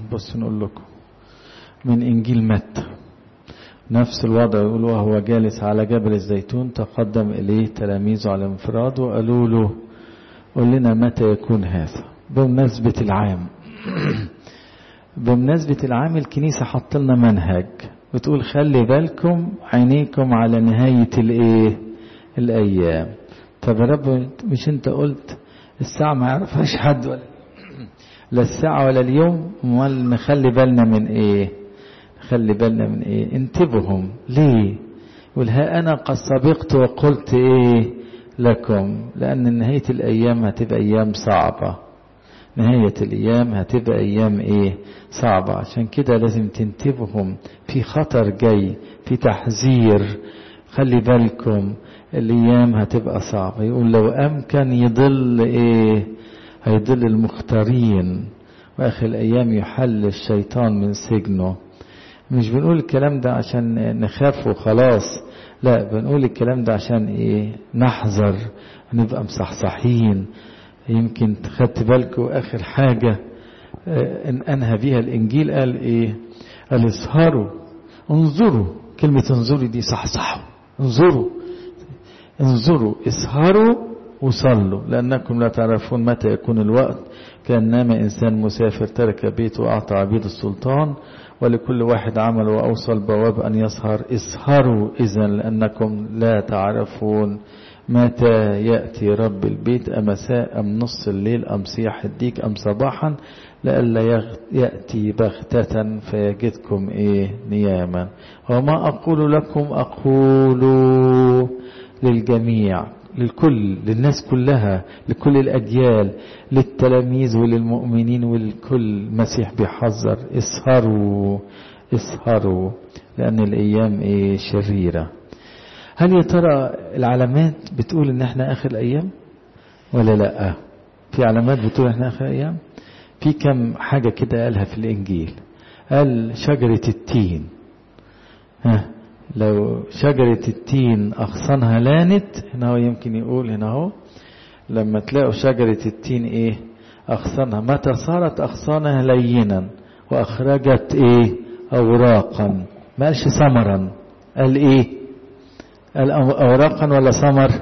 بص نقول لكم من إنجيل متى نفس الوضع يقول وهو جالس على جبل الزيتون تقدم إليه تلاميذه على انفراد وقالوا له قل لنا متى يكون هذا بمناسبة العام بمناسبة العام الكنيسة حط لنا منهج بتقول خلي بالكم عينيكم على نهاية الايه الايام طب يا رب مش انت قلت الساعة ما يعرفهاش حد ولا لا الساعة ولا اليوم امال نخلي بالنا من ايه نخلي بالنا من ايه انتبههم ليه يقول ها انا قد سبقت وقلت ايه لكم لان نهاية الايام هتبقى ايام صعبة نهاية الأيام هتبقى أيام إيه صعبة عشان كده لازم تنتبههم في خطر جاي في تحذير خلي بالكم الأيام هتبقى صعبة يقول لو أمكن يضل إيه هيضل المختارين وآخر الأيام يحل الشيطان من سجنه مش بنقول الكلام ده عشان نخاف وخلاص لا بنقول الكلام ده عشان إيه نحذر نبقى مصحصحين يمكن خدت بالكم اخر حاجة ان انهى بيها الانجيل قال ايه قال اسهروا انظروا كلمة انظروا دي صحصحوا انظروا انظروا اسهروا وصلوا لأنكم لا تعرفون متى يكون الوقت كان نام إنسان مسافر ترك بيته وأعطى عبيد السلطان ولكل واحد عمل وأوصى البواب أن يسهر اسهروا إذا لأنكم لا تعرفون متى يأتي رب البيت أمساء أم نص الليل أم صياح الديك أم صباحا لئلا يأتي بغتة فيجدكم إيه نياما وما أقول لكم أقول للجميع للكل للناس كلها لكل الأجيال للتلاميذ وللمؤمنين وللكل مسيح بيحذر اسهروا اسهروا لأن الأيام إيه شريرة هل يا ترى العلامات بتقول ان احنا اخر الايام ولا لا في علامات بتقول احنا اخر الايام في كم حاجة كده قالها في الانجيل قال شجرة التين ها لو شجرة التين اغصانها لانت هنا هو يمكن يقول هنا هو لما تلاقوا شجرة التين ايه اغصانها متى صارت اغصانها لينا واخرجت ايه اوراقا ما قالش ثمرا قال ايه قال أوراقا ولا ثمر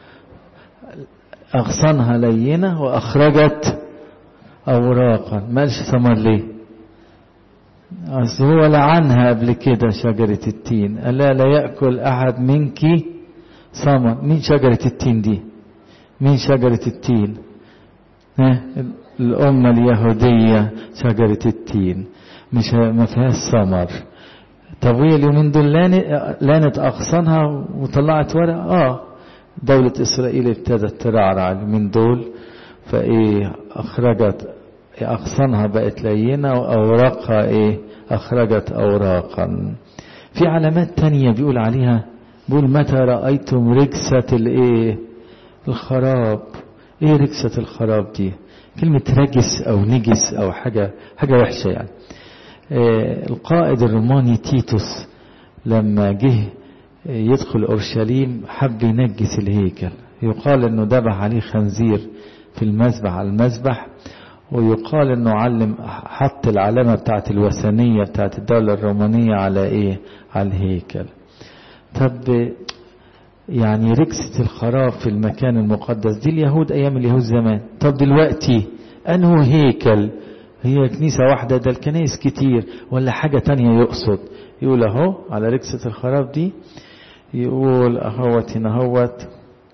أغصانها لينة وأخرجت أوراقا مالش ثمر ليه أصل هو لعنها قبل كده شجرة التين قال لا, لا يأكل أحد منك ثمر مين شجرة التين دي مين شجرة التين ها الأمة اليهودية شجرة التين مش ما فيهاش ثمر طب وهي اليومين دول لانت اغصانها وطلعت ورق اه دولة اسرائيل ابتدت ترعرع اليومين دول فايه اخرجت اغصانها بقت لينة واوراقها ايه اخرجت اوراقا في علامات تانية بيقول عليها بيقول متى رأيتم رجسة الايه الخراب ايه رجسة الخراب دي كلمة رجس او نجس او حاجة حاجة وحشة يعني القائد الروماني تيتوس لما جه يدخل أورشليم حب ينجس الهيكل يقال انه ذبح عليه خنزير في المذبح على المذبح ويقال انه علم حط العلامة بتاعت الوثنية بتاعت الدولة الرومانية على ايه على الهيكل طب يعني ركسة الخراب في المكان المقدس دي اليهود ايام اليهود زمان طب دلوقتي انه هيكل هي كنيسة واحدة ده الكنائس كتير ولا حاجة تانية يقصد يقول اهو على ركسة الخراب دي يقول اهوت هنا اهوت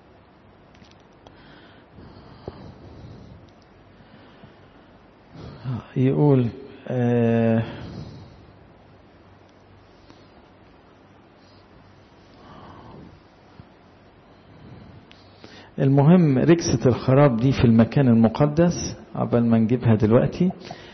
يقول آه المهم ركسة الخراب دي في المكان المقدس عبال ما نجيبها دلوقتي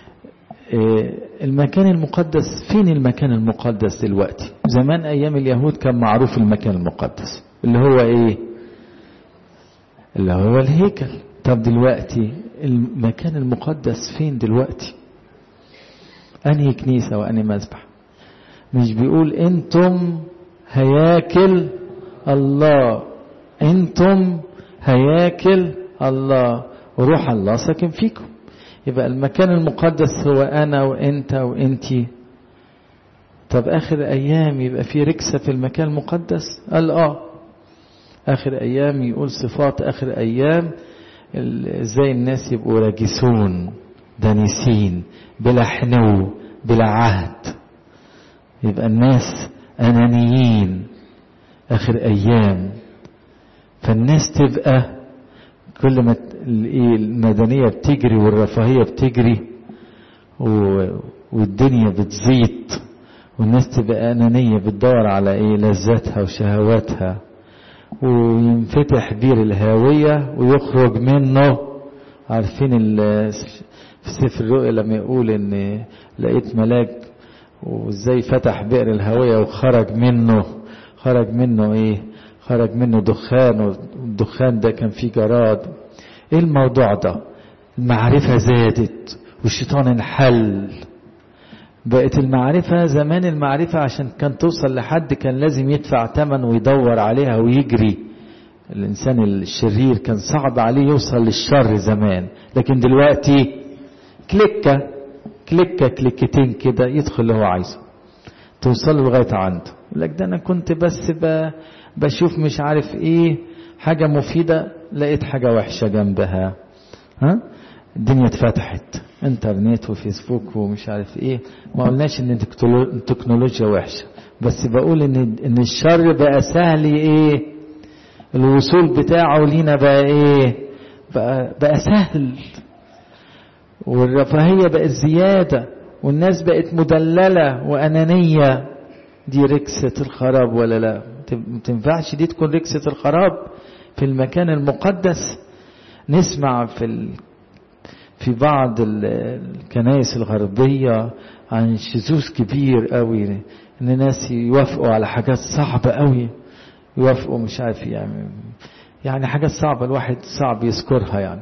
المكان المقدس فين المكان المقدس دلوقتي زمان ايام اليهود كان معروف المكان المقدس اللي هو ايه اللي هو الهيكل طب دلوقتي المكان المقدس فين دلوقتي انهي كنيسة وانهي مذبح مش بيقول انتم هياكل الله انتم هياكل الله وروح الله ساكن فيكم يبقى المكان المقدس هو أنا وأنت وأنتي طب آخر أيام يبقى في ركسة في المكان المقدس قال آه آخر أيام يقول صفات آخر أيام ازاي الناس يبقوا راجسون دانسين بلا حنو بلا عهد يبقى الناس أنانيين آخر أيام فالناس تبقى كل ما المدنية بتجري والرفاهية بتجري والدنيا بتزيد والناس تبقى أنانية بتدور على إيه لذاتها وشهواتها وينفتح بير الهاوية ويخرج منه عارفين في سفر الرؤيا لما يقول ان لقيت ملاك وازاي فتح بئر الهاوية وخرج منه خرج منه ايه خرج منه دخان والدخان ده كان فيه جراد ايه الموضوع ده المعرفة زادت والشيطان انحل بقت المعرفة زمان المعرفة عشان كان توصل لحد كان لازم يدفع ثمن ويدور عليها ويجري الإنسان الشرير كان صعب عليه يوصل للشر زمان لكن دلوقتي كليكة كليكة كليكتين كده يدخل اللي هو عايزه توصل له لغاية عنده لك ده أنا كنت بس بشوف مش عارف إيه حاجة مفيدة لقيت حاجة وحشة جنبها ها الدنيا اتفتحت انترنت وفيسبوك ومش عارف ايه ما قلناش ان التكنولوجيا وحشه بس بقول ان ان الشر بقى سهل ايه الوصول بتاعه لينا بقى ايه بقى, بقى سهل والرفاهيه بقت زياده والناس بقت مدلله وانانيه دي ركسه الخراب ولا لا ما تنفعش دي تكون ركسه الخراب في المكان المقدس نسمع في في بعض الكنائس الغربية عن شذوذ كبير قوي ان ناس يوافقوا على حاجات صعبة قوي يوافقوا مش عارف يعني يعني حاجات صعبة الواحد صعب يذكرها يعني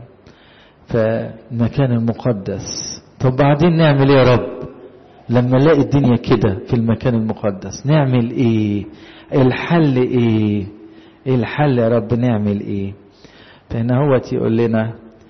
فالمكان المقدس طب بعدين نعمل ايه يا رب لما نلاقي الدنيا كده في المكان المقدس نعمل ايه الحل ايه الحل يا رب نعمل ايه فهنا هو يقول لنا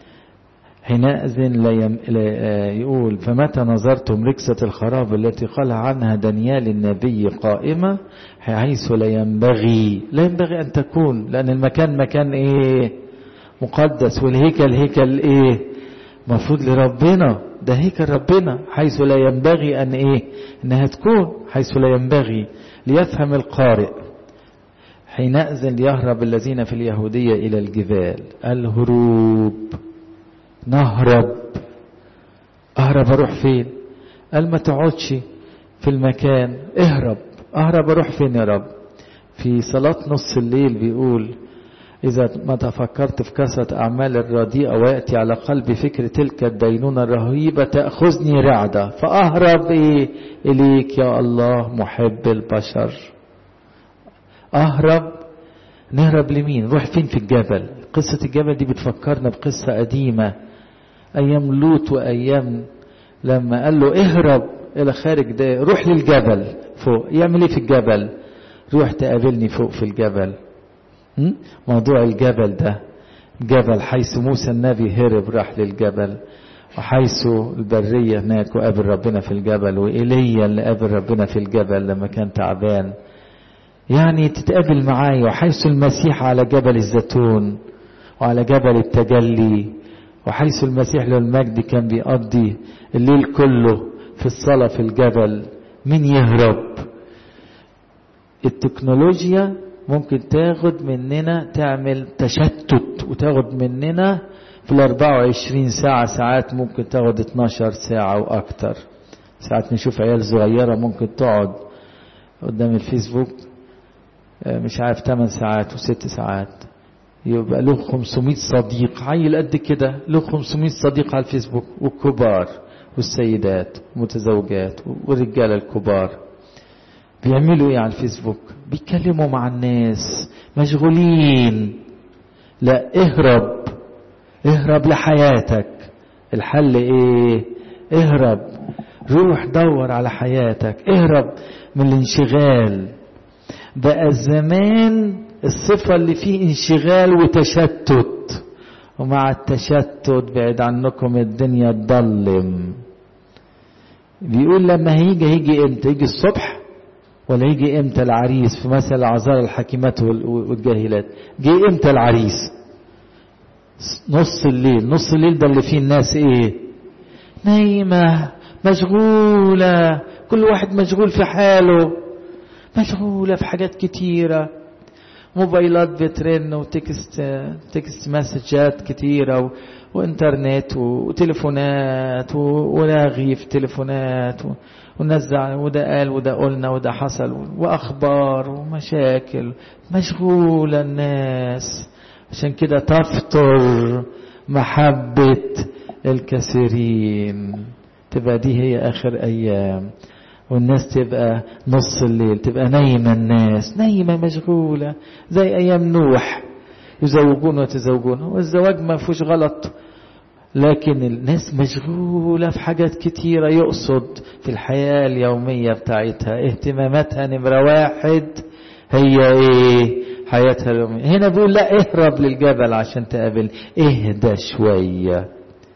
حينئذ لا يم... لا يقول فمتى نظرتم ركسة الخراب التي قال عنها دانيال النبي قائمة حيث لا ينبغي لا ينبغي أن تكون لأن المكان مكان إيه مقدس والهيكل هيكل إيه مفروض لربنا ده هيكل ربنا حيث لا ينبغي أن إيه إنها تكون حيث لا ينبغي ليفهم القارئ حينئذ يهرب الذين في اليهودية إلى الجبال الهروب نهرب اهرب اروح فين قال ما تقعدش في المكان اهرب اهرب اروح فين يا رب في صلاة نص الليل بيقول إذا ما تفكرت في كثرة أعمال الرديئة ويأتي على قلبي فكر تلك الدينونة الرهيبة تأخذني رعدة فأهرب إيه إليك يا الله محب البشر أهرب نهرب لمين نروح فين في الجبل قصة الجبل دي بتفكرنا بقصة قديمة أيام لوط وأيام لما قال له اهرب إلى خارج ده روح للجبل فوق يعمل إيه في الجبل روح تقابلني فوق في الجبل موضوع الجبل ده جبل حيث موسى النبي هرب راح للجبل وحيث البرية هناك وقابل ربنا في الجبل وإيليا اللي قابل ربنا في الجبل لما كان تعبان يعني تتقابل معايا وحيث المسيح على جبل الزيتون وعلى جبل التجلي وحيث المسيح له المجد كان بيقضي الليل كله في الصلاة في الجبل مين يهرب التكنولوجيا ممكن تاخد مننا تعمل تشتت وتاخد مننا في ال 24 ساعة ساعات ممكن تاخد 12 ساعة وأكتر ساعات نشوف عيال صغيرة ممكن تقعد قدام الفيسبوك مش عارف 8 ساعات و6 ساعات يبقى له 500 صديق عيل قد كده له 500 صديق على الفيسبوك والكبار والسيدات والمتزوجات والرجال الكبار بيعملوا ايه على الفيسبوك بيتكلموا مع الناس مشغولين لا اهرب اهرب لحياتك الحل ايه اهرب روح دور على حياتك اهرب من الانشغال بقى زمان الصفة اللي فيه انشغال وتشتت ومع التشتت بعد عنكم الدنيا تضلم بيقول لما هيجي هيجي امتى يجي الصبح ولا يجي امتى العريس في مثل عذار الحكيمات والجاهلات جه امتى العريس نص الليل نص الليل ده اللي فيه الناس ايه نايمة مشغولة كل واحد مشغول في حاله مشغولة في حاجات كتيرة موبايلات بترن وتكست تكست مسجات كتيرة و... وانترنت وتليفونات ولاغي في تليفونات و... ونزع وده قال وده قلنا وده حصل واخبار ومشاكل مشغولة الناس عشان كده تفطر محبة الكثيرين تبقى دي هي اخر ايام والناس تبقى نص الليل تبقى نايمة الناس نايمة مشغولة زي أيام نوح يزوجون ويتزوجون والزواج ما فيهوش غلط لكن الناس مشغولة في حاجات كتيرة يقصد في الحياة اليومية بتاعتها اهتماماتها نمرة واحد هي ايه حياتها اليومية هنا بيقول لا اهرب للجبل عشان تقابل اهدى شوية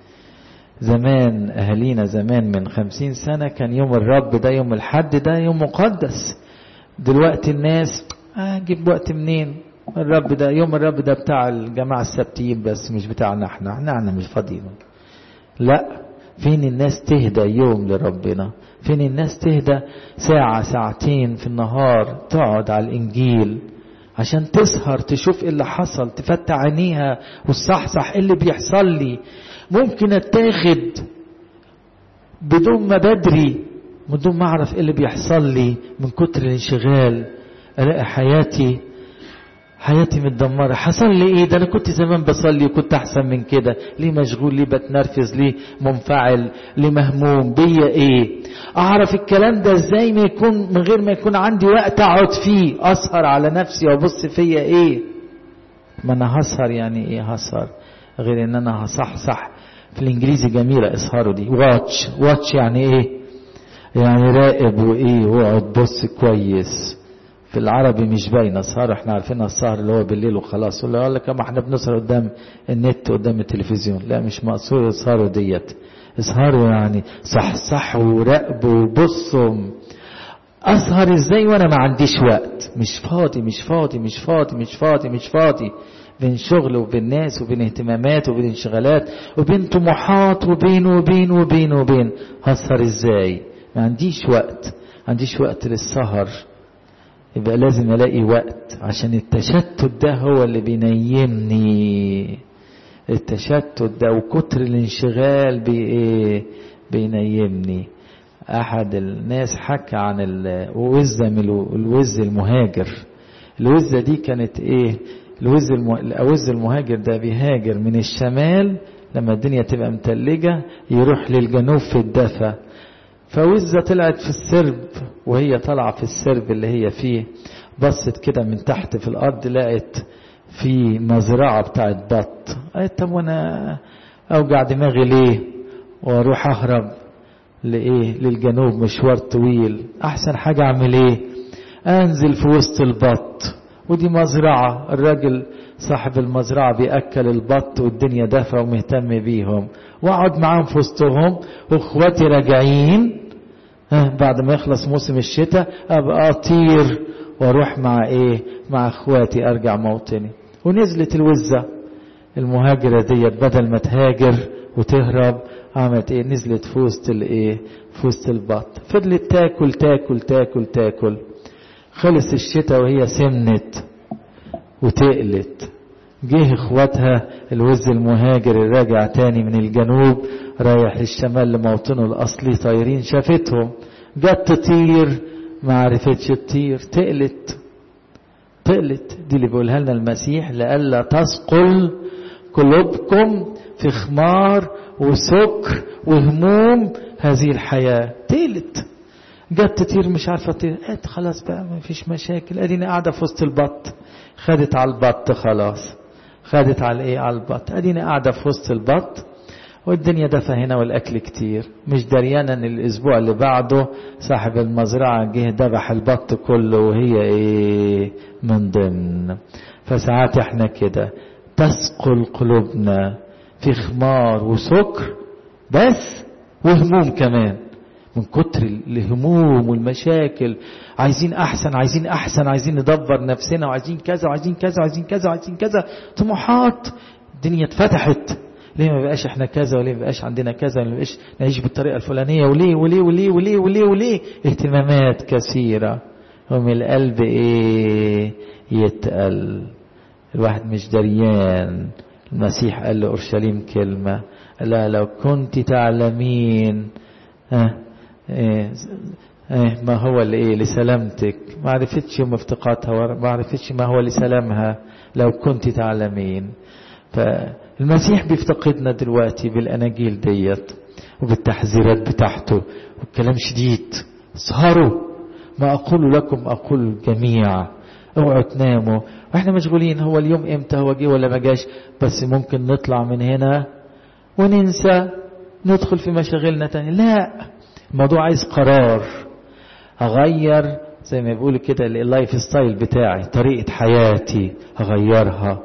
زمان أهالينا زمان من خمسين سنة كان يوم الرب ده يوم الحد ده يوم مقدس دلوقتي الناس أجيب آه وقت منين الرب ده يوم الرب ده بتاع الجماعة السبتيين بس مش بتاعنا احنا احنا احنا مش فاضيين لا فين الناس تهدى يوم لربنا فين الناس تهدى ساعة ساعتين في النهار تقعد على الإنجيل عشان تسهر تشوف ايه اللي حصل تفتح عينيها وتصحصح ايه اللي بيحصل لي ممكن اتاخد بدون ما بدري بدون ما اعرف ايه اللي بيحصل لي من كتر الانشغال الاقي حياتي حياتي متدمرة حصل لي ايه ده انا كنت زمان بصلي وكنت احسن من كده ليه مشغول ليه بتنرفز ليه منفعل ليه مهموم بيا ايه اعرف الكلام ده ازاي ما يكون من غير ما يكون عندي وقت اقعد فيه اسهر على نفسي وابص فيا ايه ما انا هسهر يعني ايه هسهر غير ان انا هصحصح في الانجليزي جميلة اسهروا دي واتش واتش يعني ايه يعني راقب وايه واقعد بص كويس في العربي مش باينه السهر احنا عارفين السهر اللي هو بالليل وخلاص ولا يقول لك ما احنا بنسهر قدام النت قدام التلفزيون لا مش مقصود اسهروا ديت اسهروا يعني صحصحوا وراقبوا وبصوا اسهر ازاي وانا ما عنديش وقت مش فاضي مش فاضي مش فاضي مش فاضي مش فاضي بين شغل وبين ناس وبين اهتمامات وبين انشغالات وبين طموحات وبين وبين وبين وبين هسهر ازاي ما عنديش وقت ما عنديش وقت للسهر يبقى لازم الاقي وقت عشان التشتت ده هو اللي بينيمني التشتت ده وكتر الانشغال بايه بينيمني احد الناس حكى عن الوزة من الوز المهاجر الوزة دي كانت ايه الوز الوز المهاجر ده بيهاجر من الشمال لما الدنيا تبقى متلجة يروح للجنوب في الدفا فوزة طلعت في السرب وهي طالعة في السرب اللي هي فيه بصت كده من تحت في الأرض لقت في مزرعة بتاعت بط قالت طب وانا اوجع دماغي ليه واروح اهرب لايه للجنوب مشوار طويل احسن حاجة اعمل ايه انزل في وسط البط ودي مزرعة الراجل صاحب المزرعة بيأكل البط والدنيا دافئة ومهتم بيهم واقعد معاهم في وسطهم واخواتي راجعين بعد ما يخلص موسم الشتاء ابقى اطير واروح مع ايه مع اخواتي ارجع موطني ونزلت الوزة المهاجرة ديت بدل ما تهاجر وتهرب عملت ايه نزلت في وسط الايه في وسط البط فضلت تاكل تاكل تاكل تاكل خلص الشتاء وهي سمنت وتقلت جه اخواتها الوز المهاجر الراجع تاني من الجنوب رايح للشمال لموطنه الاصلي طايرين شافتهم جت تطير ما عرفتش تطير تقلت تقلت دي اللي بيقولها لنا المسيح لئلا تثقل قلوبكم في خمار وسكر وهموم هذه الحياة تقلت جت تطير مش عارفة تطير قالت خلاص بقى ما فيش مشاكل اديني قاعدة في وسط البط خدت على البط خلاص خدت على ايه على البط اديني قاعدة في وسط البط والدنيا دفى هنا والاكل كتير مش دريانة ان الاسبوع اللي بعده صاحب المزرعة جه ذبح البط كله وهي ايه من ضمن فساعات احنا كده تثقل قلوبنا في خمار وسكر بس وهموم كمان من كتر الهموم والمشاكل عايزين احسن عايزين احسن عايزين ندبر نفسنا وعايزين كذا وعايزين كذا وعايزين كذا وعايزين كذا طموحات الدنيا اتفتحت ليه ما بقاش احنا كذا وليه ما بقاش عندنا كذا وليه ما بقاش نعيش بالطريقه الفلانيه وليه وليه وليه وليه وليه وليه اهتمامات كثيره ومن القلب ايه يتقل الواحد مش دريان المسيح قال لأورشليم كلمة لا لو كنت تعلمين ها إيه إيه ما هو الايه لسلامتك ما عرفتش يوم افتقادها ما عرفتش ما هو لسلامها لو كنت تعلمين فالمسيح بيفتقدنا دلوقتي بالاناجيل ديت وبالتحذيرات بتاعته والكلام شديد اسهروا ما اقول لكم اقول الجميع اوعوا تناموا واحنا مشغولين هو اليوم امتى هو جه ولا ما جاش بس ممكن نطلع من هنا وننسى ندخل في مشاغلنا تاني لا الموضوع عايز قرار اغير زي ما بيقولوا كده اللايف ستايل بتاعي طريقة حياتي هغيرها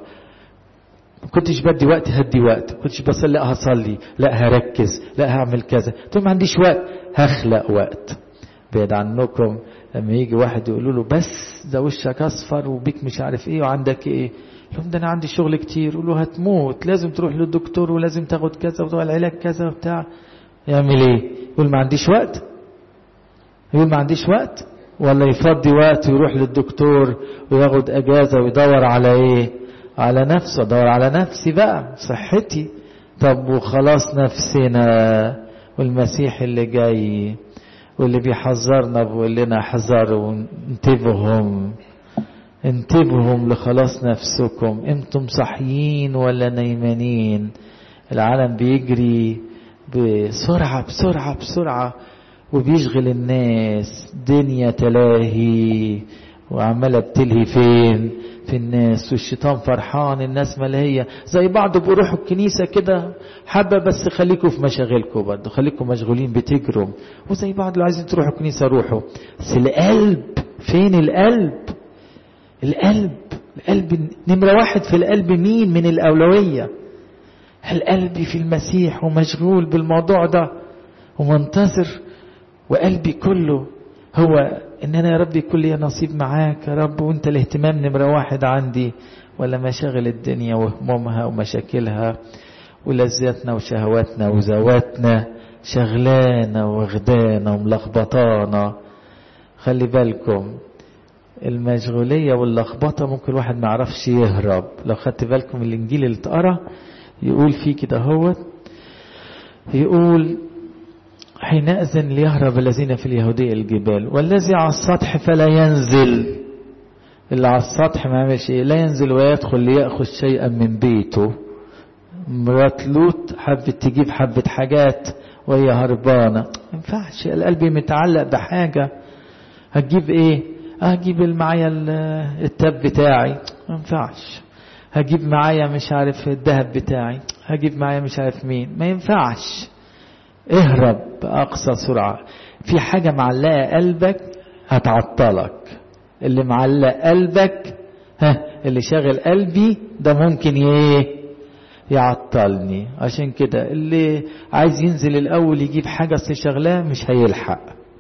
ما كنتش بدي وقت هدي وقت ما كنتش بصلي لا هصلي لا هركز لا هعمل كذا طول ما عنديش وقت هخلق وقت بعيد عنكم لما يجي واحد يقولوا له بس ده وشك اصفر وبيك مش عارف ايه وعندك ايه لهم ده انا عندي شغل كتير يقولوا هتموت لازم تروح للدكتور ولازم تاخد كذا وتاخد العلاج كذا وبتاع يعمل ايه يقول ما عنديش وقت يقول ما عنديش وقت ولا يفضي وقت ويروح للدكتور وياخد اجازه ويدور على ايه على نفسه ادور على نفسي بقى صحتي طب وخلاص نفسنا والمسيح اللي جاي واللي بيحذرنا بيقول لنا احذروا انتبهوا انتبهوا لخلاص نفسكم انتم صحيين ولا نايمانين العالم بيجري بسرعة بسرعة بسرعة وبيشغل الناس دنيا تلاهي وعمالة بتلهي فين في الناس والشيطان فرحان الناس ملهية زي بعض بيروحوا الكنيسة كده حابة بس خليكم في مشاغلكم برضه خليكم مشغولين بتجروا وزي بعض لو عايزين تروحوا الكنيسة روحوا بس القلب فين القلب القلب القلب نمرة واحد في القلب مين من الأولوية القلب في المسيح ومشغول بالموضوع ده ومنتظر وقلبي كله هو ان انا يا رب يكون لي نصيب معاك يا رب وانت الاهتمام نمرة واحد عندي ولا مشاغل الدنيا وهمومها ومشاكلها ولذاتنا وشهواتنا وزواتنا شغلانا واخدانا وملخبطانا خلي بالكم المشغولية واللخبطة ممكن الواحد ما يعرفش يهرب لو خدت بالكم الانجيل اللي اتقرا يقول فيه كده هو يقول حينئذ ليهرب الذين في اليهودية الجبال والذي على السطح فلا ينزل اللي على السطح ما يعملش ايه لا ينزل ويدخل ليأخذ شيئا من بيته مرات لوط حبت تجيب حبة حاجات وهي هربانة ما ينفعش القلب متعلق بحاجة هتجيب ايه هجيب معايا التاب بتاعي ما ينفعش هجيب معايا مش عارف الذهب بتاعي هجيب معايا مش عارف مين ما ينفعش اهرب بأقصى سرعة في حاجة معلقة قلبك هتعطلك اللي معلق قلبك ها اللي شاغل قلبي ده ممكن ايه يعطلني عشان كده اللي عايز ينزل الاول يجيب حاجة اصل شغلاه مش هيلحق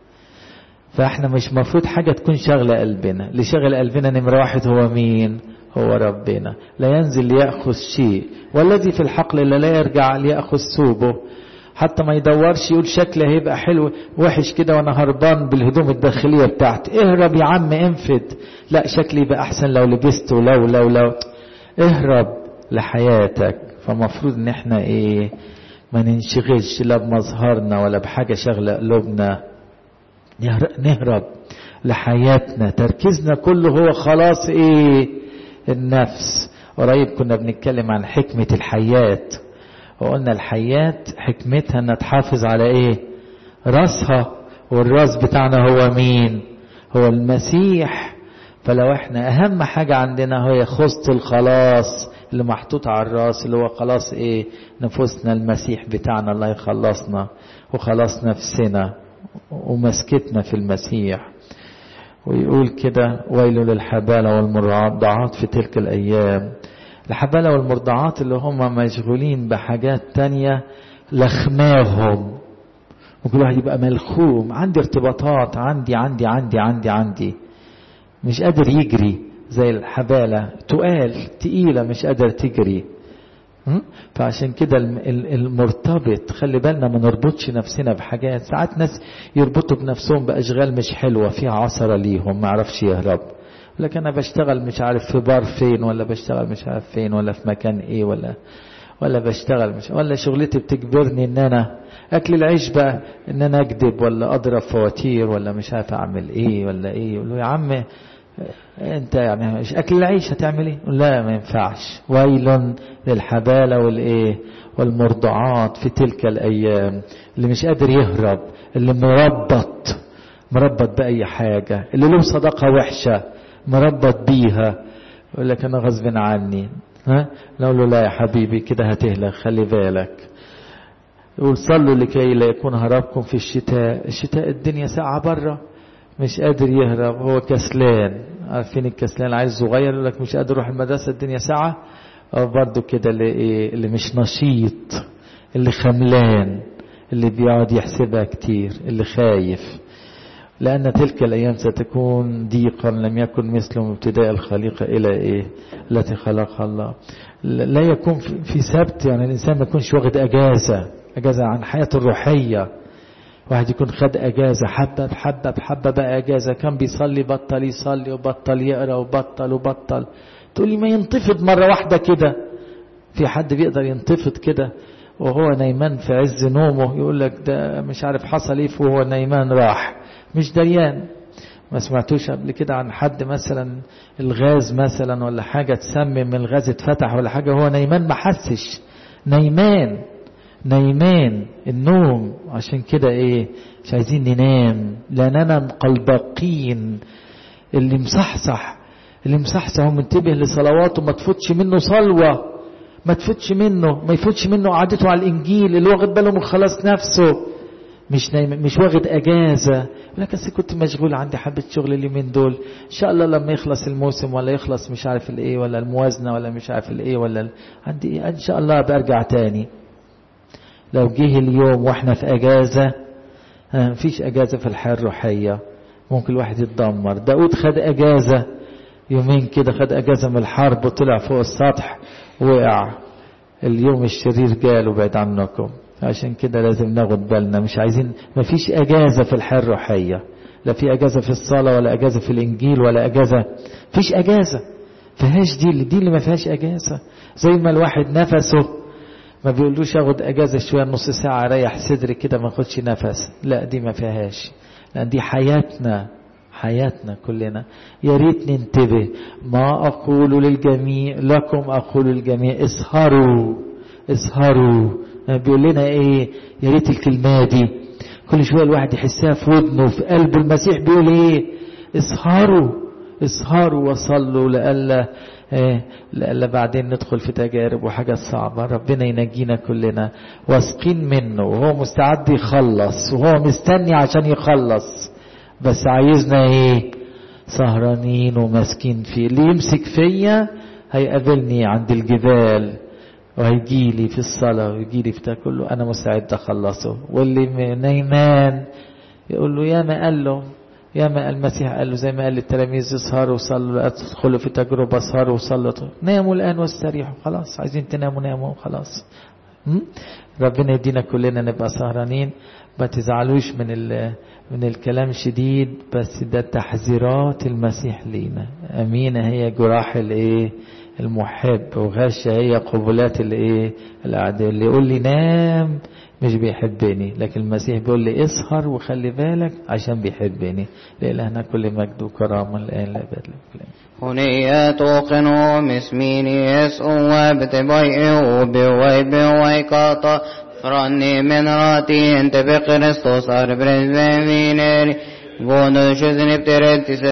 فاحنا مش مفروض حاجة تكون شغلة قلبنا اللي شغل قلبنا نمرة واحد هو مين هو ربنا لا ينزل ليأخذ شيء والذي في الحقل لا يرجع ليأخذ ثوبه حتى ما يدورش يقول شكله هيبقى حلو وحش كده وانا هربان بالهدوم الداخلية بتاعتي اهرب يا عم انفد لا شكلي يبقى احسن لو لبسته لو لو لو اهرب لحياتك فمفروض ان احنا ايه ما ننشغلش لا بمظهرنا ولا بحاجة شغلة قلوبنا نهرب لحياتنا تركيزنا كله هو خلاص ايه النفس قريب كنا بنتكلم عن حكمة الحيات وقلنا الحيات حكمتها انها تحافظ على ايه راسها والراس بتاعنا هو مين هو المسيح فلو احنا اهم حاجة عندنا هي خصة الخلاص اللي محطوط على الراس اللي هو خلاص ايه نفوسنا المسيح بتاعنا الله يخلصنا وخلاص نفسنا ومسكتنا في المسيح ويقول كده ويل للحبالة والمرضعات في تلك الأيام الحبالة والمرضعات اللي هم مشغولين بحاجات تانية لخماهم وكل واحد يبقى ملخوم عندي ارتباطات عندي عندي عندي عندي عندي مش قادر يجري زي الحبالة تقال تقيلة مش قادر تجري فعشان كده المرتبط خلي بالنا ما نربطش نفسنا بحاجات ساعات ناس يربطوا بنفسهم بأشغال مش حلوة فيها عصرة ليهم ما عرفش يهرب لكن أنا بشتغل مش عارف في بار فين ولا بشتغل مش عارف فين ولا في مكان إيه ولا ولا بشتغل مش ولا شغلتي بتجبرني ان انا اكل العيش بقى ان انا اكذب ولا اضرب فواتير ولا مش عارف اعمل ايه ولا ايه يقول له يا عم انت يعني مش اكل العيش هتعمل ايه لا ما ينفعش ويل للحبالة والايه والمرضعات في تلك الايام اللي مش قادر يهرب اللي مربط مربط باي حاجة اللي له صداقة وحشة مربط بيها يقول لك انا غصب عني ها نقول له لا يا حبيبي كده هتهلك خلي بالك يقول صلوا لكي لا يكون هربكم في الشتاء الشتاء الدنيا ساعة بره مش قادر يهرب هو كسلان عارفين الكسلان عايز صغير يقول لك مش قادر اروح المدرسة الدنيا ساعة أو برضو كده اللي, إيه اللي مش نشيط اللي خملان اللي بيقعد يحسبها كتير اللي خايف لأن تلك الأيام ستكون ضيقا لم يكن مثل ابتداء الخليقة إلى إيه التي خلقها الله لا يكون في سبت يعني الإنسان ما يكونش واخد أجازة أجازة عن حياته الروحية واحد يكون خد أجازة حبة بحبة بحبة بقى أجازة كان بيصلي بطل يصلي وبطل يقرأ وبطل وبطل تقول لي ما ينتفض مرة واحدة كده في حد بيقدر ينتفض كده وهو نايمان في عز نومه يقول لك ده مش عارف حصل ايه وهو نايمان راح مش دريان ما سمعتوش قبل كده عن حد مثلا الغاز مثلا ولا حاجة تسمم الغاز اتفتح ولا حاجة هو نايمان ما حسش نايمان نايمان النوم عشان كده ايه مش عايزين ننام لا ننام قلبقين اللي مصحصح اللي مصحصح ومنتبه لصلواته ما تفوتش منه صلوة ما تفوتش منه ما يفوتش منه قعدته على الانجيل اللي واخد باله من خلاص نفسه مش نايم مش واخد اجازه لك بس كنت مشغول عندي حبه شغل اليومين دول ان شاء الله لما يخلص الموسم ولا يخلص مش عارف الايه ولا الموازنه ولا مش عارف الايه ولا ال... عندي إيه ان شاء الله برجع تاني لو جه اليوم واحنا في اجازه مفيش اجازه في الحياه الروحيه ممكن الواحد يتدمر داود خد اجازه يومين كده خد اجازه من الحرب وطلع فوق السطح وقع اليوم الشرير جاله بعد عنكم عشان كده لازم ناخد بالنا مش عايزين مفيش اجازه في الحياه الروحيه لا في اجازه في الصلاه ولا اجازه في الانجيل ولا اجازه فيش اجازه فيهاش دي اللي دي اللي ما فيهاش اجازه زي ما الواحد نفسه ما بيقولوش اخد اجازه شويه نص ساعه اريح صدري كده ما اخدش نفس لا دي ما فيهاش لان دي حياتنا حياتنا كلنا يا ريت ننتبه ما اقول للجميع لكم اقول للجميع اسهروا اسهروا بيقول لنا ايه يا ريت الكلمه دي كل شويه الواحد يحسها في ودنه في قلبه المسيح بيقول ايه اسهروا اسهروا وصلوا لألا إيه لألا بعدين ندخل في تجارب وحاجات صعبة ربنا ينجينا كلنا واثقين منه وهو مستعد يخلص وهو مستني عشان يخلص بس عايزنا ايه سهرانين وماسكين فيه اللي يمسك فيا هيقابلني عند الجبال وهيجي لي في الصلاة ويجي لي في ده كله أنا مستعد أخلصه واللي نايمان يقول له يا ما قال له يا ما المسيح قال له زي ما قال للتلاميذ اسهروا وصلوا ادخلوا في تجربة اسهروا وصلوا ناموا الآن واستريحوا خلاص عايزين تناموا ناموا خلاص ربنا يدينا كلنا نبقى سهرانين ما تزعلوش من من الكلام شديد بس ده تحذيرات المسيح لينا أمينة هي جراح الايه المحب وغشة هي قبلات الايه الاعداء اللي يقول لي نام مش بيحبني لكن المسيح بيقول لي اسهر وخلي بالك عشان بيحبني لإلهنا كل مجد وكرامة الآن لا أبد هنية توقنوا مسمين يسوع بتبايعوا بواي بواي كاتا فراني من راتي انت بكريستوس اربرز بمينيري بونو شزني بترتي